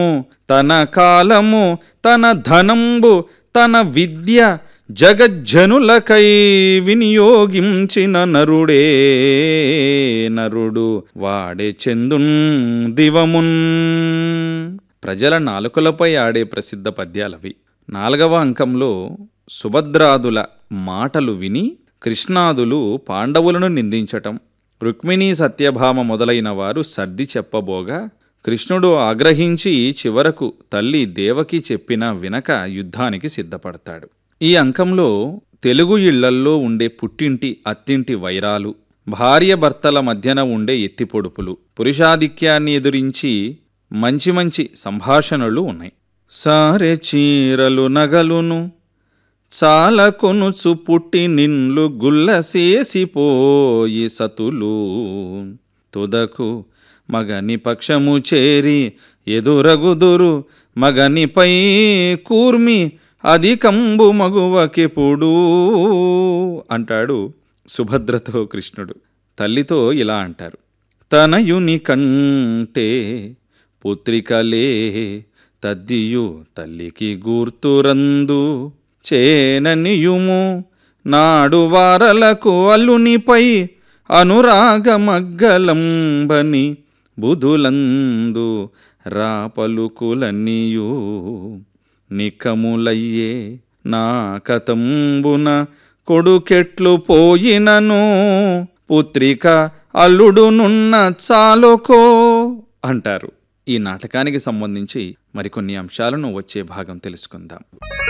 తన కాలము తన ధనంబు తన విద్య జగజ్జనులకై వినియోగించిన నరుడే నరుడు వాడే చందున్ దివమున్ ప్రజల నాలుకలపై ఆడే ప్రసిద్ధ పద్యాలవి నాలుగవ అంకంలో సుభద్రాదుల మాటలు విని కృష్ణాదులు పాండవులను నిందించటం రుక్మిణీ సత్యభామ మొదలైన వారు సర్ది చెప్పబోగా కృష్ణుడు ఆగ్రహించి చివరకు తల్లి దేవకి చెప్పిన వినక యుద్ధానికి సిద్ధపడతాడు ఈ అంకంలో తెలుగు ఇళ్లల్లో ఉండే పుట్టింటి అత్తింటి వైరాలు భార్య భర్తల మధ్యన ఉండే ఎత్తిపొడుపులు పురుషాధిక్యాన్ని ఎదురించి మంచి మంచి సంభాషణలు ఉన్నాయి సారె చీరలు నగలును చాలా కొనుచు పుట్టి నిన్లు గుల్లసేసిపోయి సతులు తుదకు మగని పక్షము చేరి ఎదురగుదురు మగనిపై కూర్మి అధికంబు మగువకెప్పుడు అంటాడు సుభద్రతో కృష్ణుడు తల్లితో ఇలా అంటారు తనయుని కంటే పుత్రికలే తద్దియు తల్లికి గూర్తురందు చేననియుము నాడు వారలకు అల్లునిపై అనురాగమగ్గలంబని బుధులందు రాపలుకులన్నీయు నికములయ్యే నా కతంబున కొడుకెట్లు పోయినను పుత్రిక అల్లుడునున్న చాలుకో అంటారు ఈ నాటకానికి సంబంధించి మరికొన్ని అంశాలను వచ్చే భాగం తెలుసుకుందాం